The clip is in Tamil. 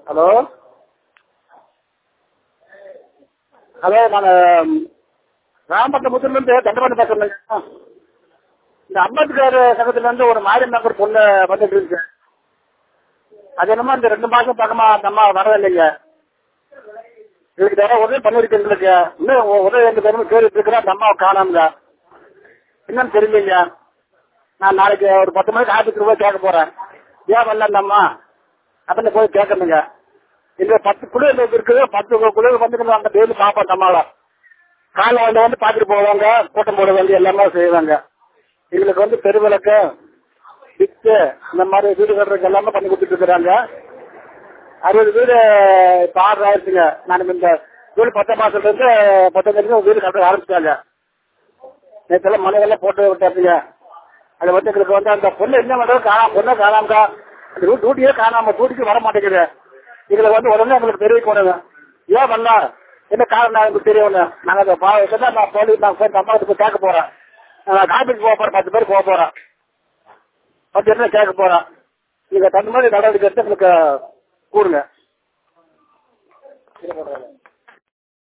ஹலோ ஹலோ நான் ராமபட்னம் முத்திலிருந்து தண்டபாணி பேசுறேங்க இந்த அம்பேத்கர் சங்கத்துல இருந்து ஒரு மாரி நம்பர் பொண்ணு வந்துட்டு இருக்கு அது என்னமோ இந்த ரெண்டு மாசம் பக்கமா அந்த அம்மா வரவில்லைங்க இதுக்கு தர உதவி பண்ணிருக்கு எங்களுக்கு இன்னும் உ- உதவி எங்க பேரும் கேட்டுட்டு இருக்கிறோம் அந்த அம்மாவை காணாமுங்க என்னன்னு தெரியலைங்க நான் நாளைக்கு ஒரு பத்து மணிக்கு ஆஃபீஸுக்கு போய் கேட்க போறேன் ஏன் வரல அந்த அம்மா அப்படின்னு போய் கேட்கணுங்க இந்த பத்து குழு இருக்குது பத்து குழு வந்து அந்த டெய்லி பார்ப்போம் அந்த அம்மாவை காலைல வந்து வந்து பார்த்துட்டு போவாங்க கூட்டம் போட வேண்டிய எல்லாமே செய்வாங்க எங்களுக்கு வந்து தெருவிளக்கு டிச்சு இந்த மாதிரி வீடு கட்டுறதுக்கு எல்லாமே பண்ணி கொடுத்துட்டு இருக்கிறாங்க அறுபது வீடு இப்போ ஆர்டர் ஆயிடுச்சுங்க நான் இந்த வீடு பத்தாம் மாசத்துல இருந்து பத்தஞ்சு வீடு கட்ட ஆரம்பிச்சாங்க நேற்றெல்லாம் மலையெல்லாம் போட்டு விட்டாச்சுங்க அது வந்து எங்களுக்கு வந்து அந்த பொண்ணு என்ன பண்றது காணாம பொண்ணு காணாமக்கா அந்த ரூட் டியூட்டியே காணாம டியூட்டிக்கு வர மாட்டேங்குது எங்களுக்கு வந்து உடனே எங்களுக்கு தெரிவிக்கணுங்க ஏன் வரல என்ன காரணம் எங்களுக்கு தெரியணும் நாங்க அந்த பா- இப்பதான் நான் போலீஸ் நான் போய் அம்மா போய் கேட்க போறேன் நான் காப்பீட்டு போக போறேன் பத்து பேர் போக போறேன் பத்து பேர் கேட்க போறேன் நீங்க தகுந்த மாதிரி நடவடிக்கை எடுத்து எங்களுக்கு கூறுங்க